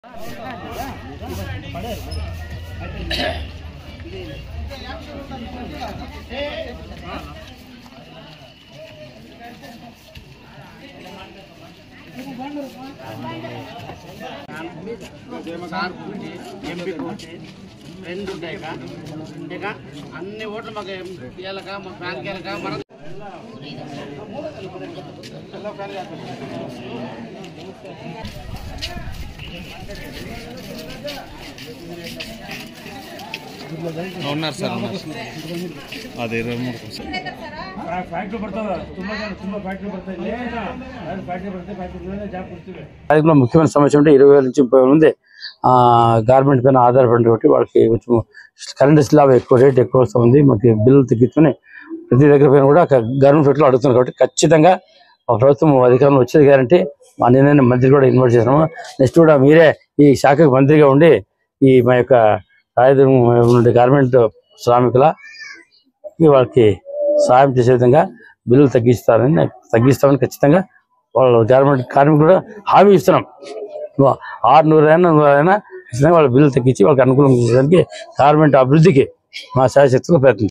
Sir MP రెండు ఉంటాయి కా. ఇక అన్ని ఓట్లు మాకు ఇవ్వాలక మా ఫ్యాన్కి వెళ్ళక మన ఉన్నారు సార్ ఉన్నారు. అది ఇరవై మూడు ಫ್ಯಾಕ್ಟ್ರಿ ಬರ್ತದ ತುಂಬಾ ಜನ ತುಂಬಾ ಫ್ಯಾಕ್ಟ್ರಿ ಬರ್ತಾ ಇಲ್ಲ ಫ್ಯಾಕ್ಟ್ರಿ ಬರುತ್ತೆ ಫ್ಯಾಕ್ಟ್ರಿ ಜಾಬ್ ಕೊಡ್ತೀವಿ కార్యక్రమంలో ముఖ్యమైన సమస్య అంటే ఇరవై వేల నుంచి ముప్పై వేల మంది ఆ, గార్మెంట్ పైన ఆధారపడి కాబట్టి వాళ్ళకి కొంచెం కరెంట్ స్లాబ్ ఎక్కువ రేట్ ఎక్కువ వస్తుంది మనకి బిల్లులు తగ్గించుకొని ప్రతి దగ్గర పైన కూడా గవర్నమెంట్ రేట్లో అడుగుతున్నారు కాబట్టి ఖచ్చితంగా మా ప్రభుత్వం అధికారంలో వచ్చేది గ్యారంటీ మా నిన్న మంత్రి కూడా ఇన్వైట్ చేసినాము నెక్స్ట్ కూడా మీరే ఈ శాఖకు మంత్రిగా ఉండి ఈ మా యొక్క రాయదుర్గం ఉండే గార్మెంట్ శ్రామికుల ఈ వాళ్ళకి సాయం చేసే విధంగా బిల్లులు తగ్గిస్తారని తగ్గిస్తామని ఖచ్చితంగా వాళ్ళు గవర్నమెంట్ కార్మికులు కూడా హామీ ఇస్తున్నాం నువ్వు ఆరు నూరైనా నూరైనా ఖచ్చితంగా వాళ్ళ బిల్లు తగ్గించి వాళ్ళకి అనుకూలంగా చేసేదానికి గవర్నమెంట్ అభివృద్ధికి మా శాయశక్తిగా ప్రయత్నం